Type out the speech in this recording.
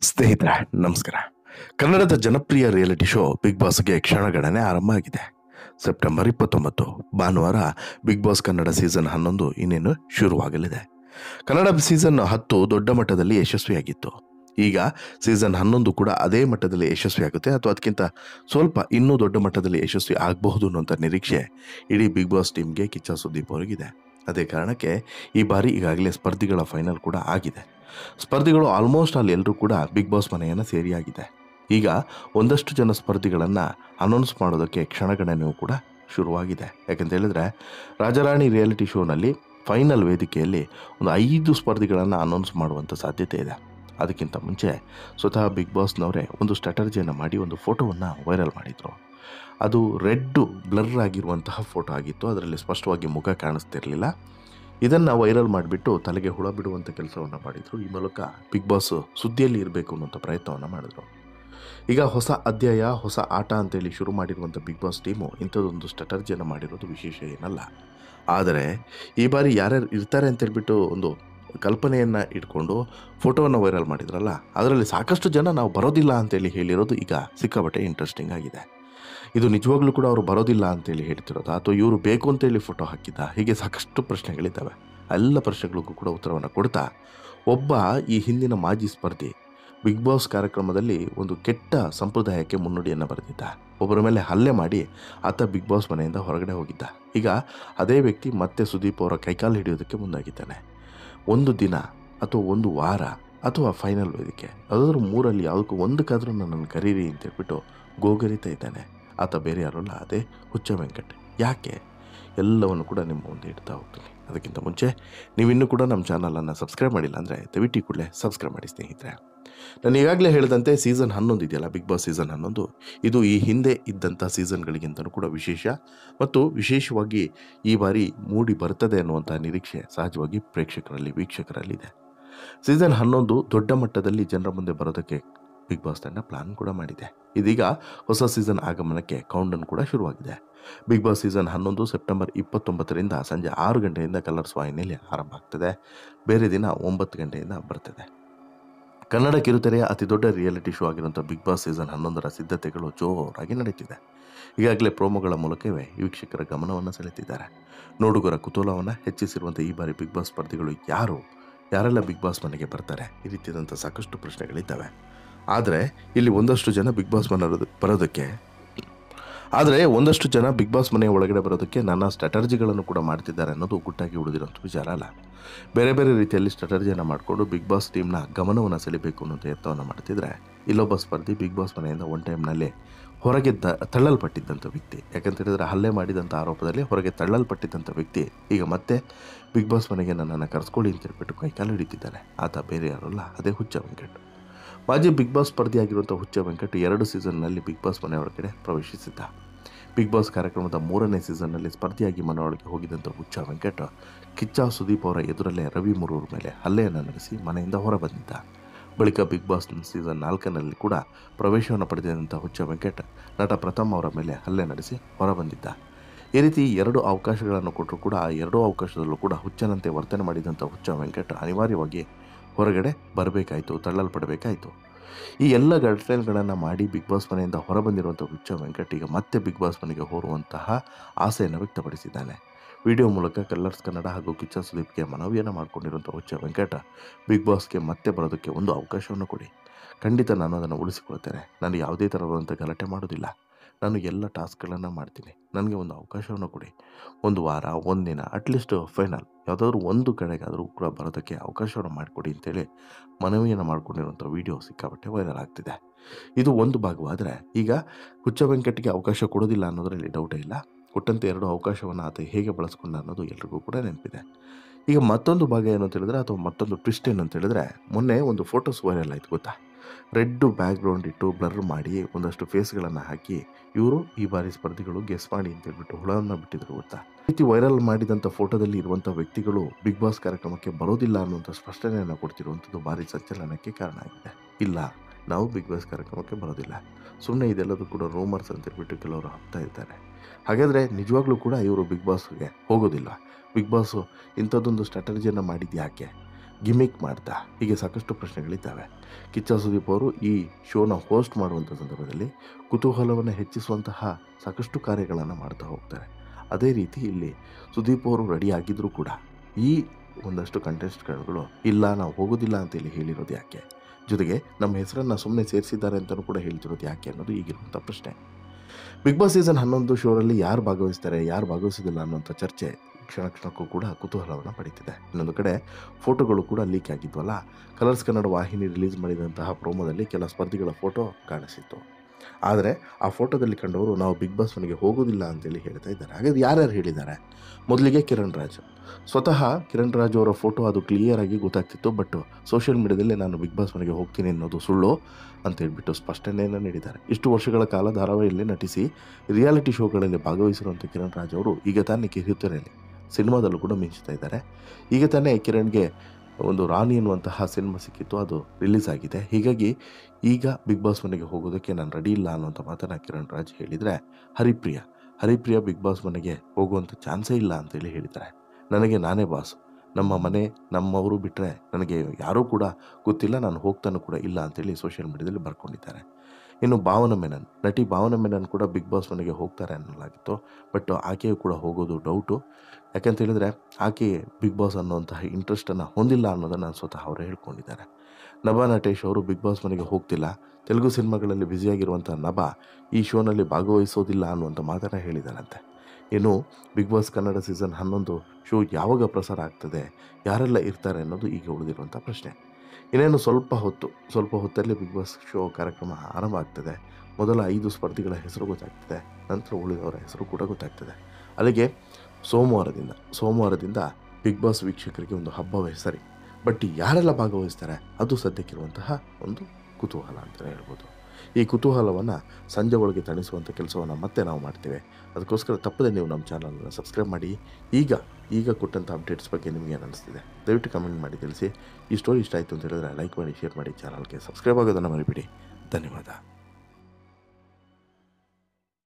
ಸ್ನೇಹಿತರೆ ನಮಸ್ಕಾರ ಕನ್ನಡದ ಜನಪ್ರಿಯ ರಿಯಾಲಿಟಿ ಶೋ ಬಿಗ್ ಬಾಸ್ಗೆ ಕ್ಷಣಗಣನೆ ಆರಂಭ ಆಗಿದೆ ಸೆಪ್ಟೆಂಬರ್ ಇಪ್ಪತ್ತೊಂಬತ್ತು ಭಾನುವಾರ ಬಿಗ್ ಬಾಸ್ ಕನ್ನಡ ಸೀಸನ್ ಹನ್ನೊಂದು ಇನ್ನೇನು ಶುರುವಾಗಲಿದೆ ಕನ್ನಡ ಸೀಸನ್ ಹತ್ತು ದೊಡ್ಡ ಮಟ್ಟದಲ್ಲಿ ಯಶಸ್ವಿಯಾಗಿತ್ತು ಈಗ ಸೀಸನ್ ಹನ್ನೊಂದು ಕೂಡ ಅದೇ ಮಟ್ಟದಲ್ಲಿ ಯಶಸ್ವಿಯಾಗುತ್ತೆ ಅಥವಾ ಅದಕ್ಕಿಂತ ಸ್ವಲ್ಪ ಇನ್ನೂ ದೊಡ್ಡ ಮಟ್ಟದಲ್ಲಿ ಯಶಸ್ವಿ ಆಗಬಹುದು ಅನ್ನುವಂಥ ನಿರೀಕ್ಷೆ ಇಡೀ ಬಿಗ್ ಬಾಸ್ ಟೀಮ್ಗೆ ಕಿಚ್ಚ ಸುದೀಪ್ ಅವರಿಗಿದೆ ಅದೇ ಕಾರಣಕ್ಕೆ ಈ ಬಾರಿ ಈಗಾಗಲೇ ಸ್ಪರ್ಧಿಗಳ ಫೈನಲ್ ಕೂಡ ಆಗಿದೆ ಸ್ಪರ್ಧಿಗಳು ಆಲ್ಮೋಸ್ಟ್ ಅಲ್ಲಿ ಎಲ್ಲರೂ ಕೂಡ ಬಿಗ್ ಬಾಸ್ ಮನೆಯನ್ನು ಸೇರಿಯಾಗಿದೆ ಈಗ ಒಂದಷ್ಟು ಜನ ಸ್ಪರ್ಧಿಗಳನ್ನು ಅನೌನ್ಸ್ ಮಾಡೋದಕ್ಕೆ ಕ್ಷಣಗಣನೆಯೂ ಕೂಡ ಶುರುವಾಗಿದೆ ಯಾಕಂತ ಹೇಳಿದ್ರೆ ರಾಜರಾಣಿ ರಿಯಾಲಿಟಿ ಶೋನಲ್ಲಿ ಫೈನಲ್ ವೇದಿಕೆಯಲ್ಲಿ ಒಂದು ಐದು ಸ್ಪರ್ಧಿಗಳನ್ನು ಅನೌನ್ಸ್ ಮಾಡುವಂಥ ಸಾಧ್ಯತೆ ಇದೆ ಅದಕ್ಕಿಂತ ಮುಂಚೆ ಸ್ವತಃ ಬಿಗ್ ಬಾಸ್ನವರೇ ಒಂದು ಸ್ಟ್ರಾಟರ್ಜಿಯನ್ನು ಮಾಡಿ ಒಂದು ಫೋಟೋವನ್ನು ವೈರಲ್ ಮಾಡಿದರು ಅದು ರೆಡ್ಡು ಬ್ಲರ್ ಆಗಿರುವಂತಹ ಫೋಟೋ ಆಗಿತ್ತು ಅದರಲ್ಲಿ ಸ್ಪಷ್ಟವಾಗಿ ಮುಖ ಕಾಣಿಸ್ತಿರಲಿಲ್ಲ ಇದನ್ನು ವೈರಲ್ ಮಾಡಿಬಿಟ್ಟು ತಲೆಗೆ ಹುಳ ಬಿಡುವಂಥ ಕೆಲಸವನ್ನು ಮಾಡಿದರು ಈ ಮೂಲಕ ಬಿಗ್ ಬಾಸ್ ಸುದ್ದಿಯಲ್ಲಿ ಇರಬೇಕು ಅನ್ನೋಂಥ ಪ್ರಯತ್ನವನ್ನು ಮಾಡಿದರು ಈಗ ಹೊಸ ಅಧ್ಯಾಯ ಹೊಸ ಆಟ ಅಂತೇಳಿ ಶುರು ಮಾಡಿರುವಂಥ ಬಿಗ್ ಬಾಸ್ ಟೀಮು ಇಂಥದ್ದೊಂದು ಸ್ಟ್ರಾಟರ್ಜಿಯನ್ನು ಮಾಡಿರೋದು ವಿಶೇಷ ಏನಲ್ಲ ಆದರೆ ಈ ಬಾರಿ ಯಾರ್ಯಾರು ಇರ್ತಾರೆ ಅಂತೇಳ್ಬಿಟ್ಟು ಒಂದು ಕಲ್ಪನೆಯನ್ನು ಇಟ್ಕೊಂಡು ಫೋಟೋವನ್ನು ವೈರಲ್ ಮಾಡಿದ್ರಲ್ಲ ಅದರಲ್ಲಿ ಸಾಕಷ್ಟು ಜನ ನಾವು ಬರೋದಿಲ್ಲ ಅಂತೇಳಿ ಹೇಳಿರೋದು ಈಗ ಸಿಕ್ಕಾಪಟ್ಟೆ ಇಂಟ್ರೆಸ್ಟಿಂಗ್ ಆಗಿದೆ ಇದು ನಿಜವಾಗ್ಲೂ ಕೂಡ ಅವರು ಬರೋದಿಲ್ಲ ಅಂತೇಳಿ ಹೇಳ್ತಿರೋದು ಅಥವಾ ಇವರು ಬೇಕು ಅಂತೇಳಿ ಫೋಟೋ ಹಾಕಿದ್ದ ಹೀಗೆ ಸಾಕಷ್ಟು ಪ್ರಶ್ನೆಗಳಿದ್ದಾವೆ ಎಲ್ಲ ಪ್ರಶ್ನೆಗಳಿಗೂ ಕೂಡ ಉತ್ತರವನ್ನು ಕೊಡ್ತಾ ಒಬ್ಬ ಈ ಹಿಂದಿನ ಮಾಜಿ ಸ್ಪರ್ಧಿ ಬಿಗ್ ಬಾಸ್ ಕಾರ್ಯಕ್ರಮದಲ್ಲಿ ಒಂದು ಕೆಟ್ಟ ಸಂಪ್ರದಾಯಕ್ಕೆ ಮುನ್ನುಡಿಯನ್ನು ಬರೆದಿದ್ದ ಒಬ್ಬರ ಮೇಲೆ ಹಲ್ಲೆ ಮಾಡಿ ಆತ ಬಿಗ್ ಬಾಸ್ ಮನೆಯಿಂದ ಹೊರಗಡೆ ಹೋಗಿದ್ದ ಈಗ ಅದೇ ವ್ಯಕ್ತಿ ಮತ್ತೆ ಸುದೀಪ್ ಅವರ ಕೈಕಾಲು ಹಿಡಿಯೋದಕ್ಕೆ ಮುಂದಾಗಿದ್ದಾನೆ ಒಂದು ದಿನ ಅಥವಾ ಒಂದು ವಾರ ಅಥವಾ ಫೈನಲ್ ವೇದಿಕೆ ಯಾವುದಾದ್ರೂ ಮೂರಲ್ಲಿ ಯಾವುದಕ್ಕೂ ಒಂದಕ್ಕಾದರೂ ನನ್ನನ್ನು ಕರೀರಿ ಅಂತ ಹೇಳ್ಬಿಟ್ಟು ಗೋಗರಿತಾ ಇದ್ದಾನೆ ಆತ ಬೇರೆ ಯಾರಲ್ಲ ಅದೇ ಹುಚ್ಚ ವೆಂಕಟ್ ಯಾಕೆ ಎಲ್ಲವನ್ನು ಕೂಡ ನಿಮ್ಮ ಮುಂದೆ ಇಡ್ತಾ ಹೋಗ್ತೀನಿ ಅದಕ್ಕಿಂತ ಮುಂಚೆ ನೀವಿನ್ನೂ ಕೂಡ ನಮ್ಮ ಚಾನಲನ್ನು ಸಬ್ಸ್ಕ್ರೈಬ್ ಮಾಡಿಲ್ಲ ಅಂದರೆ ದಯವಿಟ್ಟು ಈ ಕೂಡಲೇ ಸಬ್ಸ್ಕ್ರೈಬ್ ಮಾಡಿ ಸ್ನೇಹಿತರೆ ನಾನು ಈಗಾಗಲೇ ಹೇಳಿದಂತೆ ಸೀಸನ್ ಹನ್ನೊಂದು ಇದೆಯಲ್ಲ ಬಿಗ್ ಬಾಸ್ ಸೀಸನ್ ಹನ್ನೊಂದು ಇದು ಈ ಹಿಂದೆ ಇದ್ದಂಥ ಸೀಸನ್ಗಳಿಗಿಂತಲೂ ಕೂಡ ವಿಶೇಷ ಮತ್ತು ವಿಶೇಷವಾಗಿ ಈ ಬಾರಿ ಮೂಡಿ ಬರ್ತದೆ ಅನ್ನುವಂಥ ನಿರೀಕ್ಷೆ ಸಹಜವಾಗಿ ಪ್ರೇಕ್ಷಕರಲ್ಲಿ ವೀಕ್ಷಕರಲ್ಲಿದೆ ಸೀಸನ್ ಹನ್ನೊಂದು ದೊಡ್ಡ ಮಟ್ಟದಲ್ಲಿ ಜನರ ಮುಂದೆ ಬರೋದಕ್ಕೆ ಬಿಗ್ ಬಾಸ್ ತಂಡ ಪ್ಲಾನ್ ಕೂಡ ಮಾಡಿದೆ ಇದೀಗ ಹೊಸ ಸೀಸನ್ ಆಗಮನಕ್ಕೆ ಕೌಂಡನ್ ಕೂಡ ಶುರುವಾಗಿದೆ ಬಿಗ್ ಬಾಸ್ ಸೀಸನ್ ಹನ್ನೊಂದು ಸೆಪ್ಟೆಂಬರ್ ಇಪ್ಪತ್ತೊಂಬತ್ತರಿಂದ ಸಂಜೆ ಆರು ಗಂಟೆಯಿಂದ ಕಲರ್ಸ್ ವಾಹಿನಿಯಲ್ಲಿ ಆರಂಭ ಆಗ್ತದೆ ಬೇರೆ ದಿನ ಒಂಬತ್ತು ಗಂಟೆಯಿಂದ ಬರ್ತದೆ ಕನ್ನಡ ಕಿರುತೆರೆಯ ಅತಿ ದೊಡ್ಡ ರಿಯಾಲಿಟಿ ಶೋ ಆಗಿರುವಂಥ ಬಿಗ್ ಬಾಸ್ ಸೀಸನ್ ಹನ್ನೊಂದರ ಸಿದ್ಧತೆಗಳು ಜೋರಾಗಿ ನಡೀತಿದೆ ಈಗಾಗಲೇ ಪ್ರೋಮೋಗಳ ಮೂಲಕವೇ ವೀಕ್ಷಕರ ಗಮನವನ್ನು ಸೆಳೆತಿದ್ದಾರೆ ನೋಡುಗರ ಕುತೂಹಲವನ್ನು ಹೆಚ್ಚಿಸಿರುವಂಥ ಈ ಬಾರಿ ಬಿಗ್ ಬಾಸ್ ಸ್ಪರ್ಧಿಗಳು ಯಾರು ಯಾರೆಲ್ಲ ಬಿಗ್ ಬಾಸ್ ಮನೆಗೆ ಬರ್ತಾರೆ ಈ ರೀತಿಯಾದಂಥ ಸಾಕಷ್ಟು ಪ್ರಶ್ನೆಗಳಿದ್ದಾವೆ ಆದರೆ ಇಲ್ಲಿ ಒಂದಷ್ಟು ಜನ ಬಿಗ್ ಬಾಸ್ ಮನೆ ಬರೋದಕ್ಕೆ ಆದರೆ ಒಂದಷ್ಟು ಜನ ಬಿಗ್ ಬಾಸ್ ಮನೆಯ ಒಳಗಡೆ ಬರೋದಕ್ಕೆ ನನ್ನ ಸ್ಟ್ರಾಟರ್ಜಿಗಳನ್ನು ಕೂಡ ಮಾಡ್ತಿದ್ದಾರೆ ಅನ್ನೋದು ಗುಟ್ಟಾಗಿ ಉಳಿದಿರೋಂಥ ವಿಚಾರ ಅಲ್ಲ ಬೇರೆ ಬೇರೆ ರೀತಿಯಲ್ಲಿ ಸ್ಟ್ರಾಟರ್ಜಿಯನ್ನು ಮಾಡಿಕೊಂಡು ಬಿಗ್ ಬಾಸ್ ಟೀಮ್ನ ಗಮನವನ್ನು ಸೆಳಿಬೇಕು ಅನ್ನೋಂಥ ಯತ್ನವನ್ನು ಮಾಡ್ತಿದ್ರೆ ಇಲ್ಲೊಬ್ಬ ಸ್ಪರ್ಧಿ ಬಿಗ್ ಬಾಸ್ ಮನೆಯಿಂದ ಒನ್ ಟೈಮ್ನಲ್ಲಿ ಹೊರಗೆ ತ ತಳ್ಳಲ್ಪಟ್ಟಿದ್ದಂಥ ವ್ಯಕ್ತಿ ಯಾಕಂತ ಹೇಳಿದ್ರೆ ಹಲ್ಲೆ ಮಾಡಿದಂಥ ಆರೋಪದಲ್ಲಿ ಹೊರಗೆ ತಳ್ಳಲ್ಪಟ್ಟಿದ್ದಂಥ ವ್ಯಕ್ತಿ ಈಗ ಮತ್ತೆ ಬಿಗ್ ಬಾಸ್ ಮನೆಗೆ ನನ್ನನ್ನು ಕರೆಸ್ಕೊಳ್ಳಿ ಅಂತ ಹೇಳ್ಬಿಟ್ಟು ಕೈಕಾಲು ಹಿಡಿತಿದ್ದಾನೆ ಆತ ಬೇರೆ ಯಾರಲ್ಲ ಅದೇ ಹುಚ್ಚ ವೆಂಕಟ್ ಮಾಜಿ ಬಿಗ್ ಬಾಸ್ ಸ್ಪರ್ಧಿಯಾಗಿರುವಂಥ ಹುಚ್ಚ ವೆಂಕಟ್ ಎರಡು ಸೀಸನ್ನಲ್ಲಿ ಬಿಗ್ ಬಾಸ್ ಮನೆ ಒಳಗಡೆ ಪ್ರವೇಶಿಸಿದ್ದ ಬಿಗ್ ಬಾಸ್ ಕಾರ್ಯಕ್ರಮದ ಮೂರನೇ ಸೀಸನ್ನಲ್ಲಿ ಸ್ಪರ್ಧಿಯಾಗಿ ಮನೆಯೊಳಗೆ ಹೋಗಿದ್ದಂಥ ಹುಚ್ಚ ವೆಂಕಟ್ ಕಿಚ್ಚ ಸುದೀಪ್ ಅವರ ಎದುರಲ್ಲೇ ರವಿ ಮುರೂರ್ ಮೇಲೆ ಹಲ್ಲೆಯನ್ನು ನಡೆಸಿ ಮನೆಯಿಂದ ಹೊರಬಂದಿದ್ದ ಬಳಿಕ ಬಿಗ್ ಬಾಸ್ ಸೀಸನ್ ನಾಲ್ಕನಲ್ಲಿ ಕೂಡ ಪ್ರವೇಶವನ್ನು ಪಡೆದಿದ್ದಂಥ ಹುಚ್ಚ ವೆಂಕಟ್ ನಟ ಪ್ರಥಮ್ ಅವರ ಮೇಲೆ ಹಲ್ಲೆ ನಡೆಸಿ ಹೊರಬಂದಿದ್ದ ಈ ರೀತಿ ಎರಡು ಅವಕಾಶಗಳನ್ನು ಕೊಟ್ಟರು ಕೂಡ ಆ ಎರಡೂ ಅವಕಾಶದಲ್ಲೂ ಕೂಡ ಹುಚ್ಚನಂತೆ ವರ್ತನೆ ಮಾಡಿದಂಥ ಹುಚ್ಚ ವೆಂಕಟ್ ಅನಿವಾರ್ಯವಾಗಿ ಹೊರಗಡೆ ಬರಬೇಕಾಯಿತು ತಳ್ಳಲ್ಪಡಬೇಕಾಯಿತು ಈ ಎಲ್ಲ ಘಟನೆಗಳನ್ನು ಮಾಡಿ ಬಿಗ್ ಬಾಸ್ ಮನೆಯಿಂದ ಹೊರಬಂದಿರುವಂಥ ಹುಚ್ಚ ವೆಂಕಟ್ ಈಗ ಮತ್ತೆ ಬಿಗ್ ಬಾಸ್ ಮನೆಗೆ ಹೋರುವಂತಹ ಆಸೆಯನ್ನು ವ್ಯಕ್ತಪಡಿಸಿದ್ದಾನೆ ವಿಡಿಯೋ ಮೂಲಕ ಕಲ್ಲರ್ಸ್ ಕನ್ನಡ ಹಾಗೂ ಕಿಚ್ಚ ಸುದೀಪ್ಗೆ ಮನವಿಯನ್ನು ಮಾಡಿಕೊಂಡಿರುವಂಥ ಹುಚ್ಚ ವೆಂಕಟ ಬಿಗ್ ಬಾಸ್ಗೆ ಮತ್ತೆ ಬರೋದಕ್ಕೆ ಒಂದು ಅವಕಾಶವನ್ನು ಕೊಡಿ ಖಂಡಿತ ನಾನು ಅದನ್ನು ಉಳಿಸಿಕೊಳ್ತೇನೆ ನಾನು ಯಾವುದೇ ಥರವಾದಂಥ ಗಲಾಟೆ ಮಾಡೋದಿಲ್ಲ ನಾನು ಎಲ್ಲ ಟಾಸ್ಕ್ಗಳನ್ನು ಮಾಡ್ತೀನಿ ನನಗೆ ಒಂದು ಅವಕಾಶವನ್ನು ಕೊಡಿ ಒಂದು ವಾರ ಒಂದು ದಿನ ಅಟ್ಲೀಸ್ಟ್ ಫೈನಲ್ ಯಾವುದಾದ್ರೂ ಒಂದು ಕಡೆಗಾದರೂ ಕೂಡ ಬರೋದಕ್ಕೆ ಅವಕಾಶವನ್ನು ಮಾಡಿಕೊಡಿ ಅಂತೇಳಿ ಮನವಿಯನ್ನು ಮಾಡಿಕೊಂಡಿರುವಂಥ ವಿಡಿಯೋ ಸಿಕ್ಕಾಪಟ್ಟೆ ವೈರಲ್ ಆಗ್ತಿದೆ ಇದು ಒಂದು ಭಾಗವಾದರೆ ಈಗ ಹುಚ್ಚ ವೆಂಕಟ್ಗೆ ಅವಕಾಶ ಕೊಡೋದಿಲ್ಲ ಅನ್ನೋದರಲ್ಲಿ ಡೌಟೇ ಇಲ್ಲ ಕೊಟ್ಟಂತೆ ಎರಡು ಅವಕಾಶವನ್ನು ಆತ ಹೇಗೆ ಬಳಸ್ಕೊಂಡ ಅನ್ನೋದು ಎಲ್ರಿಗೂ ಕೂಡ ನೆನಪಿದೆ ಈಗ ಮತ್ತೊಂದು ಭಾಗ ಏನು ಅಂತ ಹೇಳಿದ್ರೆ ಅಥವಾ ಮತ್ತೊಂದು ಟ್ವಿಸ್ಟ್ ಏನು ಅಂತ ಹೇಳಿದ್ರೆ ಮೊನ್ನೆ ಒಂದು ಫೋಟೋಸ್ ವೈರಲ್ ಆಯ್ತು ಗೊತ್ತಾ ರೆಡ್ಡು ಬ್ಯಾಕ್ಗ್ರೌಂಡ್ ಇಟ್ಟು ಬ್ಲರ್ ಮಾಡಿ ಒಂದಷ್ಟು ಫೇಸ್ಗಳನ್ನು ಹಾಕಿ ಇವರು ಈ ಬಾರಿ ಸ್ಪರ್ಧಿಗಳು ಗೆಸ್ ಮಾಡಿ ಅಂತ ಹೇಳ್ಬಿಟ್ಟು ಹುಳವನ್ನು ಬಿಟ್ಟಿದ್ರು ಗೊತ್ತಾ ಈ ರೀತಿ ವೈರಲ್ ಮಾಡಿದಂಥ ಫೋಟೋದಲ್ಲಿ ಇರುವಂಥ ವ್ಯಕ್ತಿಗಳು ಬಿಗ್ ಬಾಸ್ ಕಾರ್ಯಕ್ರಮಕ್ಕೆ ಬರೋದಿಲ್ಲ ಅನ್ನುವಂಥ ಸ್ಪಷ್ಟನೆಯನ್ನು ಕೊಡ್ತಿರುವಂಥದ್ದು ಭಾರಿ ಸಂಚಲನಕ್ಕೆ ಕಾರಣ ಆಗಿದೆ ಇಲ್ಲ ನಾವು ಬಿಗ್ ಬಾಸ್ ಕಾರ್ಯಕ್ರಮಕ್ಕೆ ಬರೋದಿಲ್ಲ ಸುಮ್ಮನೆ ಇದೆಲ್ಲದೂ ಕೂಡ ರೂಮರ್ಸ್ ಅಂತ ಹೇಳ್ಬಿಟ್ಟು ಕೆಲವರು ಹಾಕ್ತಾ ಇದ್ದಾರೆ ಹಾಗಾದರೆ ನಿಜವಾಗ್ಲೂ ಕೂಡ ಇವರು ಬಿಗ್ ಬಾಸ್ಗೆ ಹೋಗೋದಿಲ್ಲ ಬಿಗ್ ಬಾಸು ಇಂಥದ್ದೊಂದು ಸ್ಟ್ರಾಟಜಿಯನ್ನು ಮಾಡಿದ್ದು ಯಾಕೆ ಗಿಮಿಕ್ ಮಾಡ್ತಾ ಹೀಗೆ ಸಾಕಷ್ಟು ಪ್ರಶ್ನೆಗಳಿದ್ದಾವೆ ಕಿಚ್ಚ ಸುದೀಪ್ ಅವರು ಈ ಶೋನ ಹೋಸ್ಟ್ ಮಾಡುವಂಥ ಸಂದರ್ಭದಲ್ಲಿ ಕುತೂಹಲವನ್ನು ಹೆಚ್ಚಿಸುವಂತಹ ಸಾಕಷ್ಟು ಕಾರ್ಯಗಳನ್ನು ಮಾಡ್ತಾ ಹೋಗ್ತಾರೆ ಅದೇ ರೀತಿ ಇಲ್ಲಿ ಸುದೀಪ್ ಅವರು ರೆಡಿ ಆಗಿದ್ದರೂ ಕೂಡ ಈ ಒಂದಷ್ಟು ಕಂಟೆಸ್ಟ್ಗಳು ಇಲ್ಲ ನಾವು ಹೋಗೋದಿಲ್ಲ ಅಂತೇಳಿ ಹೇಳಿರೋದು ಯಾಕೆ ಜೊತೆಗೆ ನಮ್ಮ ಹೆಸರನ್ನು ಸುಮ್ಮನೆ ಸೇರಿಸಿದ್ದಾರೆ ಅಂತಲೂ ಕೂಡ ಹೇಳ್ತಿರೋದು ಯಾಕೆ ಅನ್ನೋದು ಈಗಿರುವಂಥ ಪ್ರಶ್ನೆ ಬಿಗ್ ಬಾಸ್ ಸೀಸನ್ ಹನ್ನೊಂದು ಶೋರಲ್ಲಿ ಯಾರು ಭಾಗವಹಿಸ್ತಾರೆ ಯಾರು ಭಾಗವಹಿಸೋದಿಲ್ಲ ಅನ್ನೋಂಥ ಚರ್ಚೆ ಕ್ಷಣ ಕ್ಷಣಕ್ಕೂ ಕೂಡ ಕುತೂಹಲವನ್ನು ಪಡೀತಿದೆ ಇನ್ನೊಂದು ಕಡೆ ಫೋಟೋಗಳು ಕೂಡ ಲೀಕ್ ಆಗಿದ್ವಲ್ಲ ಕಲರ್ಸ್ ಕನ್ನಡ ವಾಹಿನಿ ರಿಲೀಸ್ ಮಾಡಿದಂತಹ ಪ್ರೋಮೋದಲ್ಲಿ ಕೆಲ ಸ್ಪರ್ಧಿಗಳ ಫೋಟೋ ಕಾಣಿಸಿತ್ತು ಆದರೆ ಆ ಫೋಟೋದಲ್ಲಿ ಕಂಡವರು ನಾವು ಬಿಗ್ ಬಾಸ್ ಮನೆಗೆ ಹೋಗೋದಿಲ್ಲ ಅಂತೇಳಿ ಹೇಳ್ತಾ ಇದ್ದಾರೆ ಹಾಗಾದ್ರೆ ಯಾರ್ಯಾರು ಹೇಳಿದ್ದಾರೆ ಮೊದಲಿಗೆ ಕಿರಣ್ ರಾಜ್ ಸ್ವತಃ ಕಿರಣ್ ರಾಜ್ ಅವರ ಫೋಟೋ ಅದು ಕ್ಲಿಯರ್ ಆಗಿ ಗೊತ್ತಾಗ್ತಿತ್ತು ಬಟ್ ಸೋಷಿಯಲ್ ಮೀಡಿಯಾದಲ್ಲಿ ನಾನು ಬಿಗ್ ಬಾಸ್ ಮನೆಗೆ ಹೋಗ್ತೀನಿ ಅನ್ನೋದು ಸುಳ್ಳು ಅಂತ ಹೇಳ್ಬಿಟ್ಟು ಸ್ಪಷ್ಟನೆಯನ್ನು ನೀಡಿದ್ದಾರೆ ಇಷ್ಟು ವರ್ಷಗಳ ಕಾಲ ಧಾರಾವಾಹಿಯಲ್ಲಿ ನಟಿಸಿ ರಿಯಾಲಿಟಿ ಶೋಗಳಲ್ಲಿ ಭಾಗವಹಿಸಿರುವಂಥ ಕಿರಣ್ ರಾಜ್ ಅವರು ಈಗ ತಾನೇ ಕಿರಿಯುತ್ತರಲ್ಲಿ ಸಿನಿಮಾದಲ್ಲೂ ಕೂಡ ಮಿಂಚ್ತಾ ಇದ್ದಾರೆ ಈಗ ತಾನೇ ಕಿರಣ್ಗೆ ಒಂದು ರಾಣಿ ಎನ್ನುವಂತಹ ಸಿನಿಮಾ ಸಿಕ್ಕಿತ್ತು ಅದು ರಿಲೀಸ್ ಆಗಿದೆ ಹೀಗಾಗಿ ಈಗ ಬಿಗ್ ಬಾಸ್ ಮನೆಗೆ ಹೋಗೋದಕ್ಕೆ ನಾನು ರೆಡಿ ಇಲ್ಲ ಅನ್ನುವಂಥ ಮಾತನ್ನು ಕಿರಣ್ ರಾಜ್ ಹೇಳಿದರೆ ಹರಿಪ್ರಿಯ ಹರಿಪ್ರಿಯ ಬಿಗ್ ಬಾಸ್ ಮನೆಗೆ ಹೋಗುವಂಥ ಚಾನ್ಸೇ ಇಲ್ಲ ಅಂತೇಳಿ ಹೇಳಿದ್ದಾರೆ ನನಗೆ ನಾನೇ ಬಾಸ್ ನಮ್ಮ ಮನೆ ನಮ್ಮವರು ಬಿಟ್ಟರೆ ನನಗೆ ಯಾರೂ ಕೂಡ ಗೊತ್ತಿಲ್ಲ ನಾನು ಹೋಗ್ತಾನೂ ಕೂಡ ಇಲ್ಲ ಅಂತೇಳಿ ಸೋಷಿಯಲ್ ಮೀಡಿಯಾದಲ್ಲಿ ಬರ್ಕೊಂಡಿದ್ದಾರೆ ಇನ್ನು ಭಾವನ ಮೆನನ್ ನಟಿ ಭಾವನ ಮೆನನ್ ಕೂಡ ಬಿಗ್ ಬಾಸ್ ಮನೆಗೆ ಹೋಗ್ತಾರೆ ಅನ್ನಲಾಗಿತ್ತು ಬಟ್ ಆಕೆಯು ಕೂಡ ಹೋಗೋದು ಡೌಟು ಯಾಕಂತ ಹೇಳಿದ್ರೆ ಆಕೆ ಬಿಗ್ ಬಾಸ್ ಅನ್ನುವಂತಹ ಇಂಟ್ರೆಸ್ಟನ್ನು ಹೊಂದಿಲ್ಲ ಅನ್ನೋದನ್ನು ಸ್ವತಃ ಅವರು ಹೇಳ್ಕೊಂಡಿದ್ದಾರೆ ನಭಾ ನಟೇಶ್ ಅವರು ಬಿಗ್ ಬಾಸ್ ಮನೆಗೆ ಹೋಗ್ತಿಲ್ಲ ತೆಲುಗು ಸಿನಿಮಾಗಳಲ್ಲಿ ಬ್ಯುಸಿಯಾಗಿರುವಂಥ ನಭಾ ಈ ಶೋನಲ್ಲಿ ಭಾಗವಹಿಸೋದಿಲ್ಲ ಅನ್ನುವಂಥ ಮಾತನ್ನು ಹೇಳಿದ್ದಾರಂತೆ ಇನ್ನು ಬಿಗ್ ಬಾಸ್ ಕನ್ನಡ ಸೀಸನ್ ಹನ್ನೊಂದು ಶೋ ಯಾವಾಗ ಪ್ರಸಾರ ಆಗ್ತದೆ ಯಾರೆಲ್ಲ ಇರ್ತಾರೆ ಅನ್ನೋದು ಈಗ ಉಳಿದಿರುವಂಥ ಪ್ರಶ್ನೆ ಇನ್ನೇನು ಸ್ವಲ್ಪ ಹೊತ್ತು ಸ್ವಲ್ಪ ಹೊತ್ತಲ್ಲಿ ಬಿಗ್ ಬಾಸ್ ಶೋ ಕಾರ್ಯಕ್ರಮ ಆರಂಭ ಆಗ್ತದೆ ಮೊದಲ ಐದು ಸ್ಪರ್ಧಿಗಳ ಹೆಸರು ಗೊತ್ತಾಗ್ತದೆ ನಂತರ ಉಳಿದವರ ಹೆಸರು ಕೂಡ ಗೊತ್ತಾಗ್ತದೆ ಅಲ್ಲಿಗೆ ಸೋಮವಾರದಿಂದ ಸೋಮವಾರದಿಂದ ಬಿಗ್ ಬಾಸ್ ವೀಕ್ಷಕರಿಗೆ ಒಂದು ಹಬ್ಬವೇ ಸರಿ ಬಟ್ ಯಾರೆಲ್ಲ ಭಾಗವಹಿಸ್ತಾರೆ ಅದು ಸದ್ಯಕ್ಕಿರುವಂತಹ ಒಂದು ಕುತೂಹಲ ಅಂತಲೇ ಹೇಳ್ಬೋದು ಈ ಕುತೂಹಲವನ್ನು ಸಂಜೆ ಒಳಗೆ ತಣಿಸುವಂಥ ಕೆಲಸವನ್ನು ಮತ್ತೆ ನಾವು ಮಾಡ್ತೇವೆ ಅದಕ್ಕೋಸ್ಕರ ತಪ್ಪದೆ ನೀವು ನಮ್ಮ ಚಾನಲನ್ನು ಸಬ್ಸ್ಕ್ರೈಬ್ ಮಾಡಿ ಈಗ ಈಗ ಕೊಟ್ಟಂಥ ಅಪ್ಡೇಟ್ಸ್ ಬಗ್ಗೆ ನಿಮಗೆ ಏನು ಅನಿಸ್ತಿದೆ ದಯವಿಟ್ಟು ಕಮೆಂಟ್ ಮಾಡಿ ತಿಳಿಸಿ ಈ ಸ್ಟೋರಿ ಇಷ್ಟ ಆಯಿತು ಅಂತ ಹೇಳಿದ್ರೆ ಲೈಕ್ ಮಾಡಿ ಶೇರ್ ಮಾಡಿ ಚಾನಲ್ಗೆ ಸಬ್ಸ್ಕ್ರೈಬ್ ಆಗೋದನ್ನು ಮರಿಬೇಡಿ ಧನ್ಯವಾದ